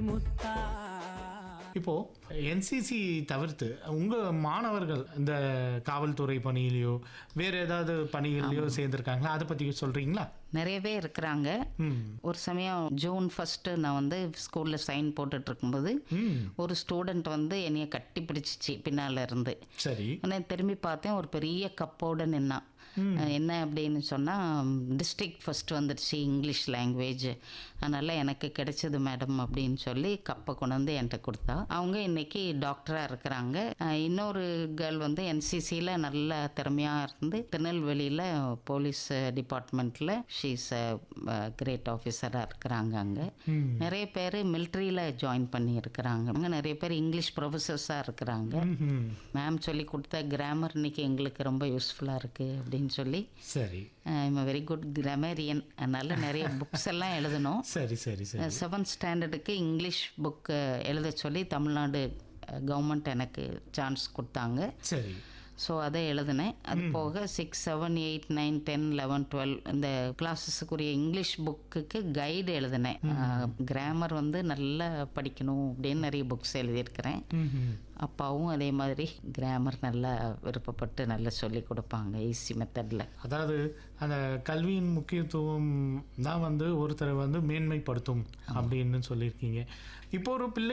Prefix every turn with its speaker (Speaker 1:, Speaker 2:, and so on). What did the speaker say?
Speaker 1: முத்தா
Speaker 2: இப்போ என்சிசி தவிர்த்து உங்க மாணவர்கள் இந்த காவல்துறை பணியிலையோ வேற ஏதாவது பணிகள்லையோ சேர்ந்திருக்காங்களா அதை பத்தி சொல்றீங்களா
Speaker 3: நிறையவே இருக்கிறாங்க
Speaker 2: ம்
Speaker 3: ஒரு சமயம் ஜூன் ஃபஸ்ட்டு நான் வந்து ஸ்கூலில் சைன் போட்டுட்டு இருக்கும்போது
Speaker 2: ம்
Speaker 3: ஒரு ஸ்டூடெண்ட் வந்து என்னைய கட்டி பிடிச்சிச்சு பின்னால் இருந்து
Speaker 2: சரி
Speaker 3: நான் திரும்பி பார்த்தேன் ஒரு பெரிய கப்போட நின்னான் அஹ் என்ன அப்படின்னு சொன்னால் டிஸ்ட்ரிக்ட் ஃபர்ஸ்ட் வந்துடுச்சு இங்கிலீஷ் லாங்குவேஜ் அதனால் எனக்கு கிடைச்சது மேடம் அப்படின்னு சொல்லி கப்பை கொண்டு வந்து என்கிட்ட கொடுத்தா அவங்க இன்னைக்கு டாக்டராக இருக்கிறாங்க அஹ் இன்னொரு கேர்ள் வந்து என்சிசியில் நல்ல திறமையாக இருந்து திருநெல்வேலியில் போலீஸ் டிபார்ட்மெண்ட்டில் ஷீஸ் கிரேட் ஆஃபீஸராக இருக்கிறாங்க அங்கே
Speaker 2: ம்
Speaker 3: நிறைய பேர் மிலிட்ரியில் ஜாயின் பண்ணி இருக்கிறாங்க அங்கே நிறைய பேர் இங்கிலீஷ் ப்ரொஃபஸர்ஸாக இருக்கிறாங்க
Speaker 2: ம்ஹும்.
Speaker 3: மேம் சொல்லி கொடுத்த கிராமர் இன்னைக்கு எங்களுக்கு ரொம்ப யூஸ்ஃபுல்லாக இருக்குது அப்படின்னு சொல்லி
Speaker 2: சரி
Speaker 3: ஐம் வெரி குட் கிராமரியன் அதனால நிறைய புக்ஸ் எல்லாம் எழுதணும்
Speaker 2: சரி சரி சரி
Speaker 3: செவன்த் ஸ்டாண்டர்டுக்கு இங்கிலீஷ் புக்கு எழுத சொல்லி தமிழ்நாடு கவர்மெண்ட் எனக்கு சான்ஸ் கொடுத்தாங்க
Speaker 2: சரி
Speaker 3: ஸோ அதை எழுதினேன் அது போக six seven eight nine ten eleven twelve இந்த கிளாஸஸுக்குரிய இங்கிலீஷ் புக்குக்கு கைடு எழுதினேன் கிராமர் வந்து நல்லா படிக்கணும் அப்படின்னு நிறைய புக்ஸ் எழுதியிருக்கிறேன்
Speaker 2: ம்ஹும்.
Speaker 3: அப்பாவும் அதே மாதிரி கிராமர் நல்லா விருப்பப்பட்டு நல்லா சொல்லி கொடுப்பாங்க ஈஸி மெத்தடில்
Speaker 2: அதாவது அந்த கல்வியின் முக்கியத்துவம் தான் வந்து ஒருத்தரை வந்து மேன்மைப்படுத்தும் அப்படின்னு சொல்லியிருக்கீங்க இப்போ ஒரு பிள்ளை